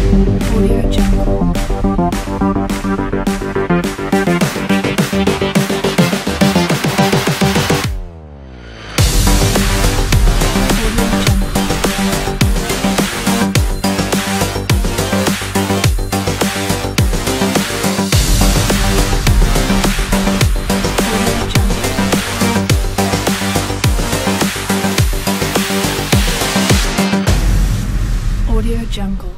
Audio Jungle. Audio Jungle. Audio Jungle. Audio Jungle.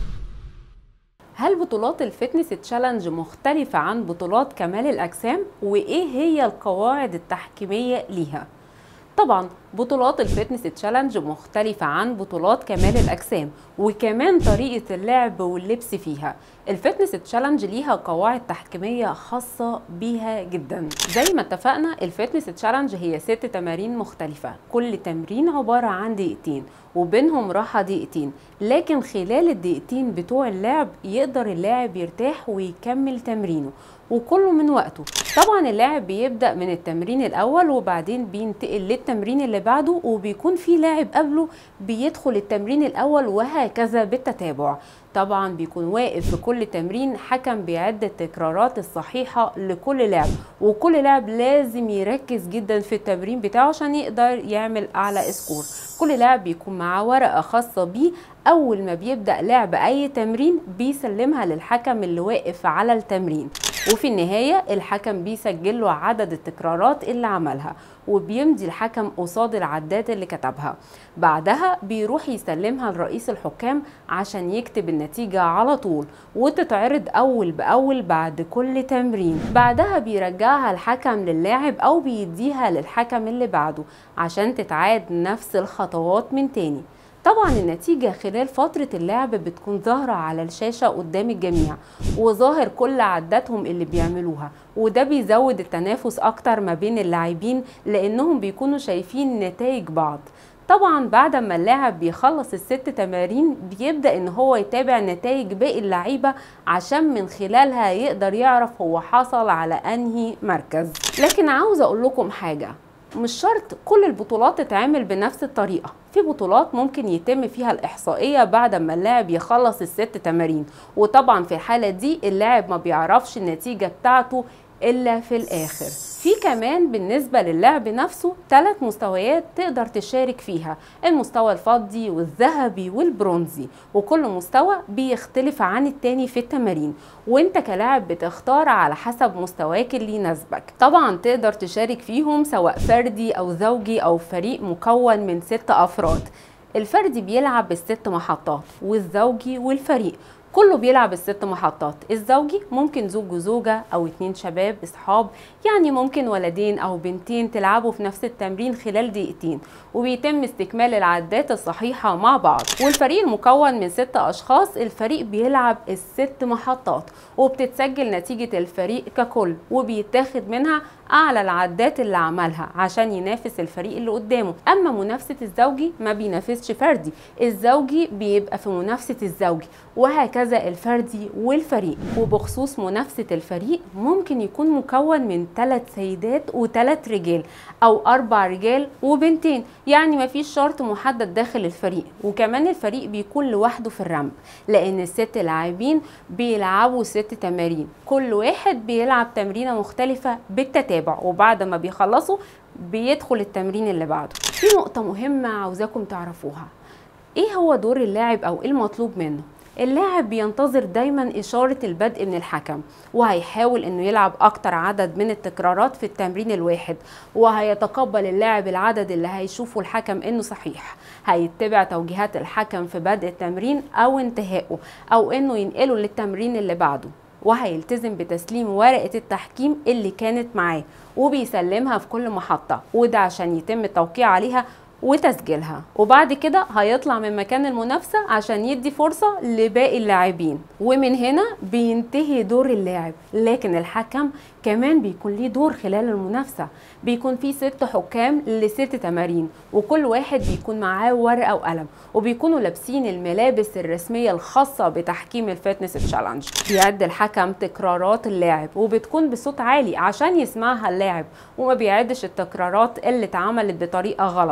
هل بطولات الفتنس تشالنج مختلفة عن بطولات كمال الأجسام؟ وإيه هي القواعد التحكيمية ليها؟ طبعا بطولات الفتنس تشالنج مختلفة عن بطولات كمال الأجسام وكمان طريقة اللعب واللبس فيها الفتنس تشالنج ليها قواعد تحكيمية خاصة بيها جدا زي ما اتفقنا الفتنس تشالنج هي ست تمارين مختلفة كل تمرين عبارة عن دقيقتين وبينهم راحة دقيقتين لكن خلال الدقيقتين بتوع اللعب يقدر اللاعب يرتاح ويكمل تمرينه وكله من وقته طبعا اللاعب بيبدأ من التمرين الأول وبعدين بينتقل للتمرين اللي بعده وبيكون في لاعب قبله بيدخل التمرين الأول وهكذا بالتتابع طبعا بيكون واقف في كل تمرين حكم بيعد التكرارات الصحيحة لكل لاعب وكل لاعب لازم يركز جدا في التمرين بتاعه عشان يقدر يعمل أعلى سكور كل لاعب بيكون معاه ورقة خاصة بيه أول ما بيبدأ لعب أي تمرين بيسلمها للحكم اللي واقف على التمرين وفي النهاية الحكم بيسجل له عدد التكرارات اللي عملها وبيمضي الحكم قصاد العداد اللي كتبها بعدها بيروح يسلمها لرئيس الحكام عشان يكتب النتيجة على طول وتتعرض أول بأول بعد كل تمرين بعدها بيرجعها الحكم للاعب أو بيديها للحكم اللي بعده عشان تتعاد نفس الخطوات من تاني طبعا النتيجة خلال فترة اللعب بتكون ظاهرة على الشاشة قدام الجميع وظاهر كل عداتهم اللي بيعملوها وده بيزود التنافس أكتر ما بين اللاعبين لأنهم بيكونوا شايفين نتائج بعض طبعا بعد ما اللاعب بيخلص الست تمارين بيبدأ ان هو يتابع نتائج باقي اللعيبة عشان من خلالها يقدر يعرف هو حصل على انهي مركز لكن عاوز اقول لكم حاجة مش شرط كل البطولات تتعمل بنفس الطريقة في بطولات ممكن يتم فيها الإحصائية بعد ما اللاعب يخلص الست تمارين وطبعا في الحالة دي اللاعب ما بيعرفش النتيجة بتاعته إلا في الآخر في كمان بالنسبة للعب نفسه ثلاث مستويات تقدر تشارك فيها المستوى الفضي والذهبي والبرونزي وكل مستوى بيختلف عن التاني في التمارين وانت كلاعب بتختار على حسب مستواك اللي يناسبك طبعا تقدر تشارك فيهم سواء فردي او زوجي او فريق مكون من ست افراد الفردي بيلعب بالست محطات والزوجي والفريق كله بيلعب الست محطات الزوجي ممكن زوج وزوجة أو اتنين شباب أصحاب يعني ممكن ولدين أو بنتين تلعبوا في نفس التمرين خلال دقيقتين وبيتم استكمال العدات الصحيحة مع بعض والفريق المكون من ست أشخاص الفريق بيلعب الست محطات وبتتسجل نتيجة الفريق ككل وبيتاخد منها أعلى العدات اللي عملها عشان ينافس الفريق اللي قدامه أما منافسة الزوجي ما بينافسش فردي الزوجي بيبقى في منافسة الزوجي وهكذا الفردي والفريق وبخصوص منافسة الفريق ممكن يكون مكون من ثلاث سيدات وثلاث رجال أو أربع رجال وبنتين يعني ما فيش شرط محدد داخل الفريق وكمان الفريق بيكون لوحده في الرمب لأن الست لاعبين بيلعبوا ست تمارين كل واحد بيلعب تمرينة مختلفة بالتتابع وبعد ما بيخلصوا بيدخل التمرين اللي بعده في نقطة مهمة عاوزاكم تعرفوها ايه هو دور اللاعب او ايه المطلوب منه اللاعب بينتظر دايما إشارة البدء من الحكم وهيحاول انه يلعب اكتر عدد من التكرارات في التمرين الواحد وهيتقبل اللاعب العدد اللي هيشوفه الحكم انه صحيح هيتبع توجيهات الحكم في بدء التمرين او انتهائه او انه ينقله للتمرين اللي بعده وهيلتزم بتسليم ورقة التحكيم اللي كانت معاه وبيسلمها في كل محطة وده عشان يتم التوقيع عليها وتسجيلها وبعد كده هيطلع من مكان المنافسة عشان يدي فرصة لباقي اللاعبين ومن هنا بينتهي دور اللاعب لكن الحكم كمان بيكون ليه دور خلال المنافسة بيكون في ست حكام لست تمارين وكل واحد بيكون معاه ورقة وقلم وبيكونوا لابسين الملابس الرسمية الخاصة بتحكيم الفتنس تشالنج بيعد الحكم تكرارات اللاعب وبتكون بصوت عالي عشان يسمعها اللاعب وما بيعدش التكرارات اللي اتعملت بطريقة غلط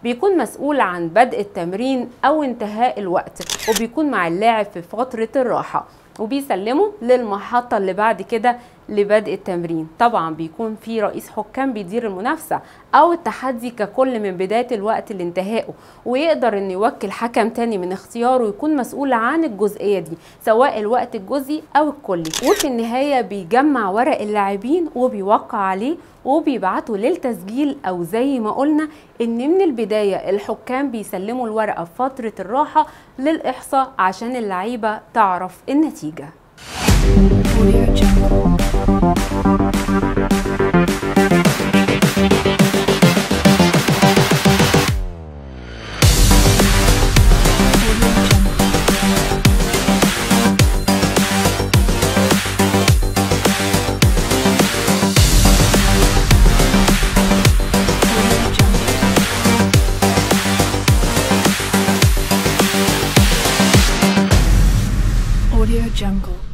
بيكون مسؤول عن بدء التمرين أو انتهاء الوقت وبيكون مع اللاعب في فترة الراحة وبيسلمه للمحطة اللي بعد كده لبدء التمرين طبعا بيكون في رئيس حكام بيدير المنافسة أو التحدي ككل من بداية الوقت لانتهائه ويقدر إنه يوكل حكم تاني من اختياره ويكون مسؤول عن الجزئية دي سواء الوقت الجزئي أو الكلي وفي النهاية بيجمع ورق اللاعبين وبيوقع عليه وبيبعته للتسجيل أو زي ما قلنا إن من البداية الحكام بيسلموا الورقة في فترة الراحة للإحصاء عشان اللعيبة تعرف النتيجة Audio Jungle. Audio Jungle. Audio Jungle. Audio Jungle.